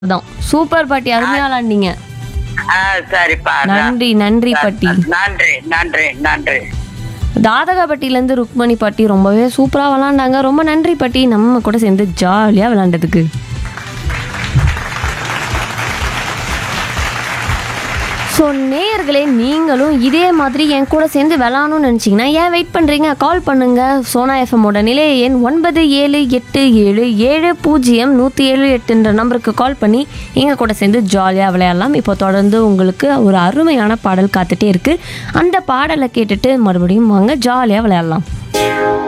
தான் சூப்பர் பாட்டி அருமையா விளாண்டீங்க ஆ சரிப்பா நன்றி நன்றி பாட்டி நன்றி நன்றி நன்றி தாதகாப்பட்டியில இருந்து ருக்மணி பாட்டி ரொம்பவே சூப்பரா விளாண்டாங்க ரொம்ப நன்றி பாட்டி நம்ம கூட சேர்ந்து ஜாலியா விளாண்டதுக்கு ஸோ நேயர்களே நீங்களும் இதே மாதிரி என் கூட சேர்ந்து விளாடணும்னு நினச்சிங்கன்னா ஏன் வெயிட் பண்ணுறீங்க கால் பண்ணுங்க சோனா எஃப்எம்மோட நிலைய எண் ஒன்பது ஏழு எட்டு ஏழு ஏழு பூஜ்ஜியம் நூற்றி ஏழு எட்டுன்ற நம்பருக்கு கால் பண்ணி எங்கள் கூட சேர்ந்து ஜாலியாக விளையாடலாம் இப்போ தொடர்ந்து உங்களுக்கு ஒரு அருமையான பாடல் காத்துட்டே இருக்குது அந்த பாடலை கேட்டுட்டு மறுபடியும் வாங்க ஜாலியாக விளையாடலாம்